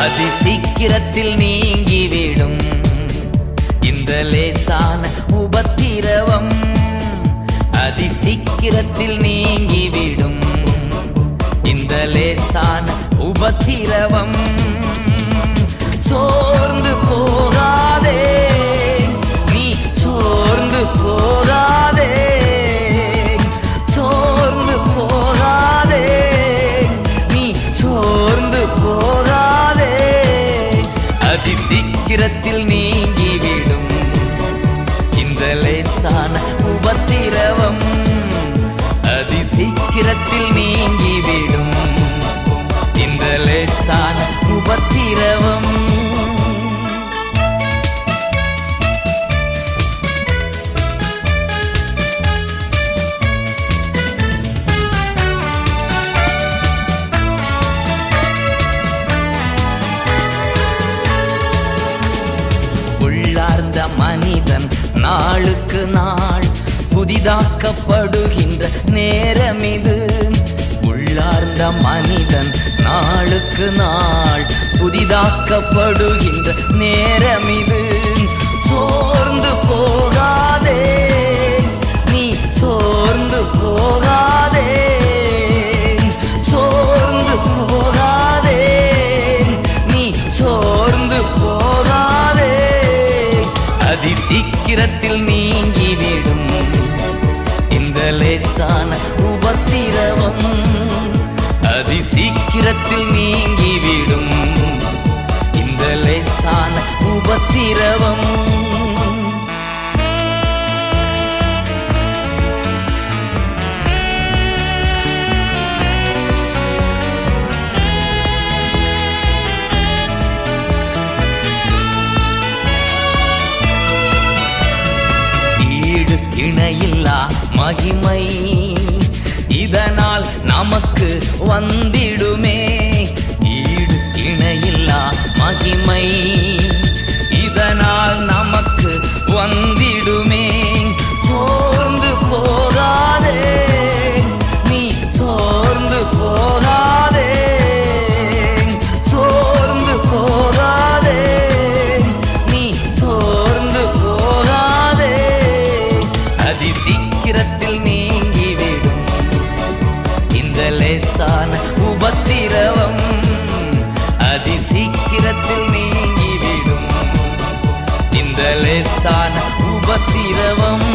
அதி சீக்கிரத்தில் நீங்கிவிடும் இந்த லேசான உபத்திரவம் அதி சீக்கிரத்தில் நீங்கிவிடும் இந்த லேசான உபத்திரவம் சோர்ந்து போகாதே நீ சோர்ந்து போகாதே சோர்ந்து போகாதே நீ சோர்ந்து போகாதே அதி சீக்கிரத்தில் நீங்கிவிடும் இந்த லேசான உபத்திரவம் அதி சீக்கிரத்தில் நீங்கிவிடும் இந்த லேசான உபத்திரவம் உள்ளார்ந்த மனிதன் நாளுக்கு நாள் புதிதாக்கப்படுகின்ற நேரம் இது உள்ளார்ந்த மனிதன் நாளுக்கு நாள் புதிதாக்கப்படுகின்ற நேரம் இது சோர்ந்து போகாதே நீ சோர்ந்து போகாதே சோர்ந்து போகாதே நீ சோர்ந்து போகாதே அதி சீக்கிரத்தில் நீங்கிவிடும் இந்த லேசான உபத்திரவம் அதி சீக்கிரத்தில் நீங்கிவிடும் இந்த லேசான உபத்திரவம் ஈடு இணையில்லா மகிமை இதனால் நமக்கு வந்திடுமே ஈடு இணையில்லா மகிமை இதனால் நமக்கு வந்திடுமே சோர்ந்து போகாதே நீ சோர்ந்து போகாதே சோர்ந்து போகாதே நீ சோர்ந்து போகாதே அதி சீக்கிரத்தில் நீங்கிவிடும் இந்த லேசான உபத்திரவம் அதி சீக்கிரத்தில் நீங்கிவிடும் இந்த லேசான உபத்திரவம்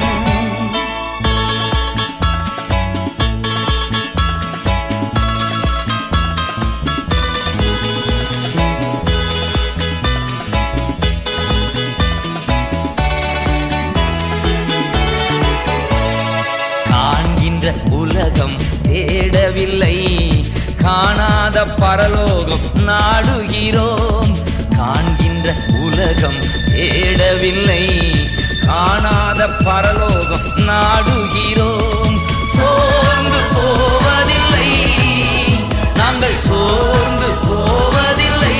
காண்கின்ற உலகம் தேடவில்லை காணாத பரலோகம் நாடுகிறோம் காண்கின்ற உலகம் தேடவில்லை காணாத பரலோகம் நாடுகிறோம் சோர்ந்து போவதில்லை நாங்கள் சோர்ந்து போவதில்லை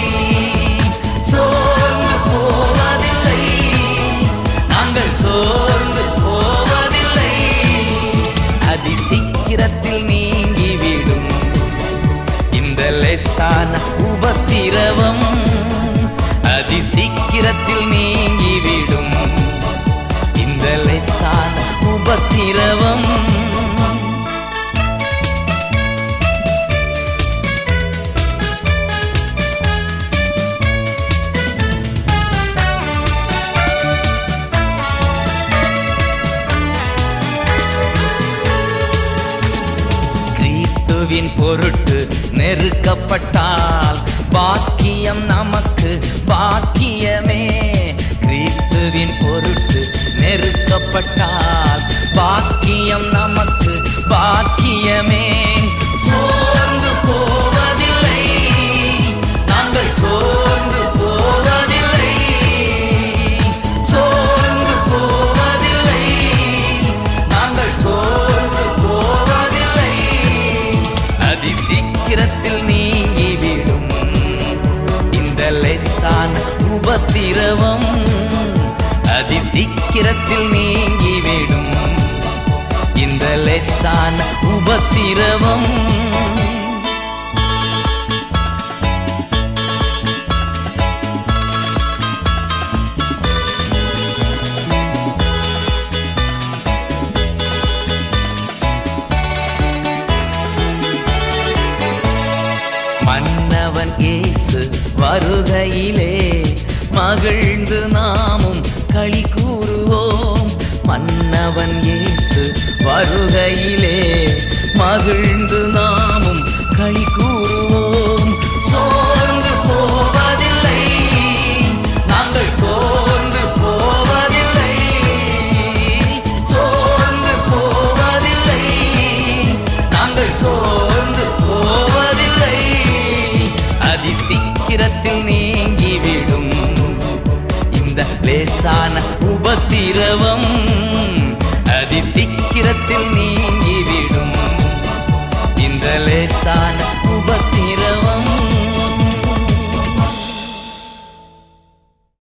சோர்ந்து போவதில்லை நாங்கள் சோர்ந்து போவதில்லை அதி சீக்கிரத்தில் நீங்கிவிடும் இந்த லேசான உபத்திரவம் அதி சீக்கிரத்தில் நீங்கிவிடும் இந்த லேசான உபத்திரவம் கிறிஸ்துவின் பொருட்டு நெருக்கப்பட்டால் பாக்கியம் நமக்கு பாக்கியமே கிறிஸ்துவின் பொருட்டு நெருக்கப்பட்டால் பாக்கியம் நமக்கு பாக்கியமே சோர்ந்து போவதில்லை நாங்கள் சோர்ந்து போவதில்லை சோர்ந்து போவதில்லை நாங்கள் சோர்ந்து போவதில்லை அதி சீக்கிரத்தில் நீங்கிவிடும் இந்த லேசான உபத்திரவம் அதி சீக்கிரத்தில் நீங்கிவிடும் இந்த லேசான உபத்திரவம் இயேசு வருகையிலே மகிழ்ந்து நாமும் களி கூறுவோம் மன்னவன் இயேசு வருகையிலே மகிழ்ந்து நாமும் களி கூறுவோம் சோர்ந்து போவதில்லை நாங்கள் சோர்ந்து போவதில்லை சோர்ந்து போவதில்லை நாங்கள் சோர்ந்து போவதில்லை அதி சீக்கிரத்தில் நீங்கிவிடும் இந்த லேசான உபத்திரவம் அதி சீக்கிரத்தில் நீங்கிவிடும் இந்த லேசான